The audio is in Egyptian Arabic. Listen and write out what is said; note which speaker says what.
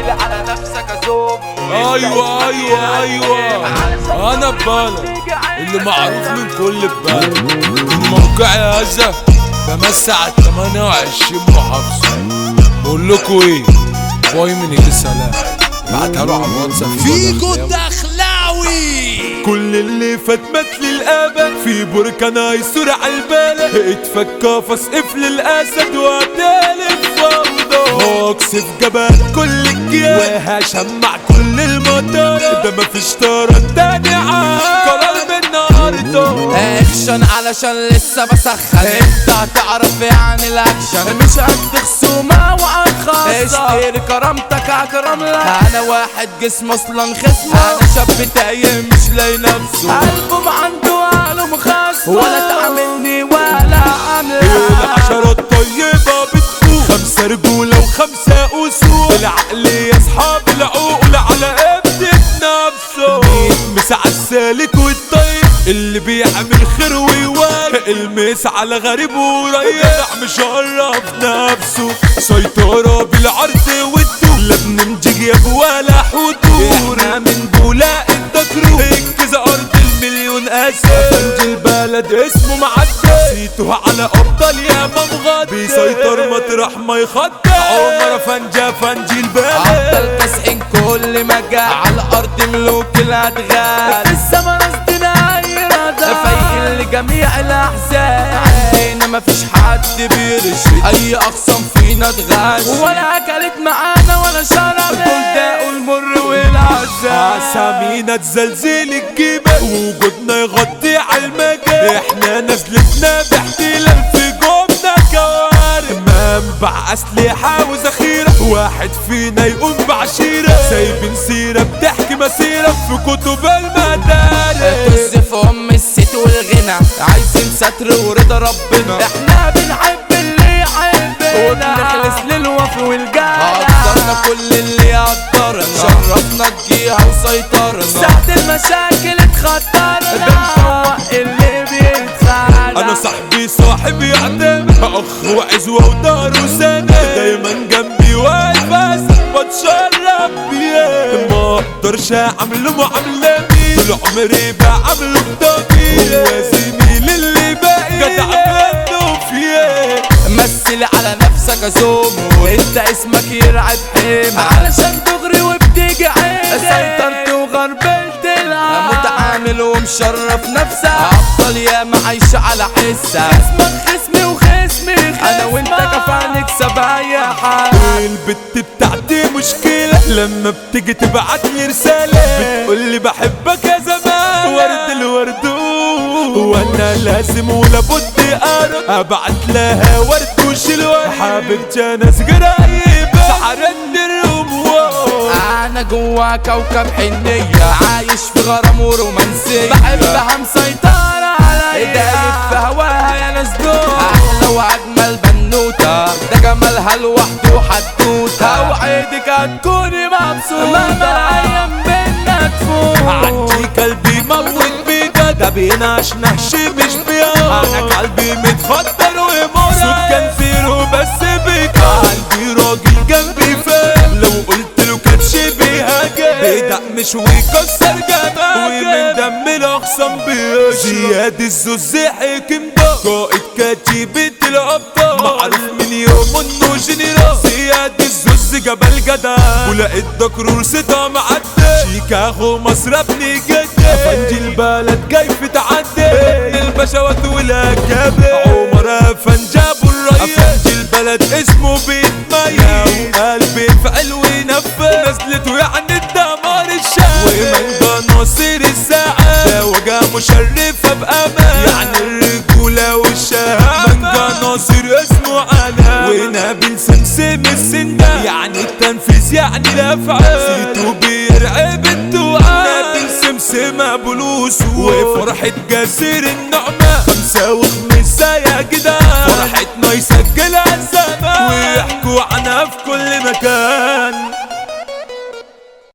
Speaker 1: على نفسك ازوم
Speaker 2: ايوه ايوه ايوه انا ببالك اللي معروف من كل ببالك من موقعي هذا بمسي على 28 محافظة بقول لكم ايه باي من ايه سلام بعتها له على الواتساب
Speaker 3: فيكو الدخلاوي
Speaker 2: كل اللي فات مات للأبد في بركان هيسور عالبالة اتفكى فاسقف للأسد وهتالف فوضى هقصف جبل كل الجيال وهشمع كل المطار ده مفيش طارة تاني عام قرار من النهاردة
Speaker 3: اكشن علشان لسه بسخن انت هتعرف يعني الاكشن مش قد خصومة وعن خاصة اشتري كرامتك اكرم لك انا واحد جسم اصلا خصمه انا شاب تايه مش لاقي نفسه قلبه عنده عقله مخصص ولا تعاملني ولا عامله
Speaker 2: العشرة الطيبة بتقول خمسة رجولة وخمسة أسود العقل يا أصحاب العقول على ابنة نفسه مس على السالك والطيب اللي بيعمل خير ويوالي المس على غريب وريح مشرف نفسه سيطرة بالعرض والدول لا بنمجي جياب ولا حدود احنا من بولاق الدكرو الجزء أرض المليون أسد فنج البلد اسمه معدي سيته على أبطال يا ممغد بيسيطر مطرح ما يخطى عمر فنجة فنجي البلد
Speaker 3: افضل كاسحين كل مجال على الارض ملوك الادغال في السما قصدنا اي رضا فايقين لجميع الاحزان عندنا مفيش حد بيرشد اي اقسام فينا اتغش ولا اكلت معانا ولا شربت دول داقوا المر والعذاب
Speaker 2: اسامينا تزلزل الجبال وجودنا يغطي على المجال احنا نزلتنا باحتلال في جوبنا كوارث منبع اسلحه وذخيره واحد فينا يقوم بعشيره سايبين سيره بتحكي مسيره في كتب المدارس
Speaker 3: طز في ام الست والغنى عايزين ستر ورضا ربنا احنا بنحب اللي يحبنا وبنخلص للوفي والجدع قدرنا كل اللي يقدرنا شرفنا الجيهة وسيطرنا ساعة المشاكل اتخطرنا بنفوق اللي بيتخانق
Speaker 2: انا صاحبي صاحب يعتمد اخ وعزوه ودار وسند دايما جنبي واقف بس بتشرف بيه ما اقدرش اعمله معاملتي طول عمري بعمله بطاقي هو زميل اللي باقي جدع منه فيه
Speaker 3: مثل على نفسك ازوم وانت اسمك يرعب حيمة علشان تغري وبتيجي عين سيطرت وغربلت العالم متعامل ومشرف نفسك افضل يا معيش على حسك اسمك خصمي وخصمي انا وانت كفى نكسب اي حاجة
Speaker 2: البت بتاعتي مشكلة لما بتيجي تبعت لي رسالة بتقول لي بحبك يا زمان ورد الورد وانا لازم ولابد ارد ابعت لها ورد وشلوان حبيبتي انا قريبة سحرت الرموان
Speaker 3: انا جوا كوكب حنية عايش في غرام ورومانسية بحبها مسيطرة عليا دايب في هواها يا ناس دول احلى واجمل بنوتة ده جمالها لوحده حدوتة اوعدك هتكوني مبسوطة مهما الايام بينا تفوت
Speaker 2: عندي قلبي موت بجد ده بينعش نهش مش بيا انا قلبي متخدر ومرعب سكان زيرو بس بك عندي راجل جنبي فاهم لو قلت له كاتش بيهاجم بيدقمش ويكسر جمال ومن دم الاخصام بيشرب زياد الزوز حكم ده قائد كتيبة الابطال معروف من يوم انه جنرال زياد الزوز جبل جدع ولقيت دكرور ستة معدي شيكاغو مصر ابني جدة فنجي البلد جاي في تعدي ابن البشوات والاكابر عمر افنجاب الرئيس افنجي البلد اسمه بيتميز قلبي فعل ونفذ نزلته يعني الدمار الشام ومن ناصر الساعة ده وجه مشرفة بأمان يعني الرجولة والشهامة من ناصر اسمه أنا ونبيل سمسم السنة يعني التنفيذ يعني الأفعال سيتو بيرعب الدعاء نبيل سمسم أبو لوس وفرحة جسر النعمة خمسة وخمسة يا جدعان فرحتنا يسجلها الزمان ويحكوا عنها في كل مكان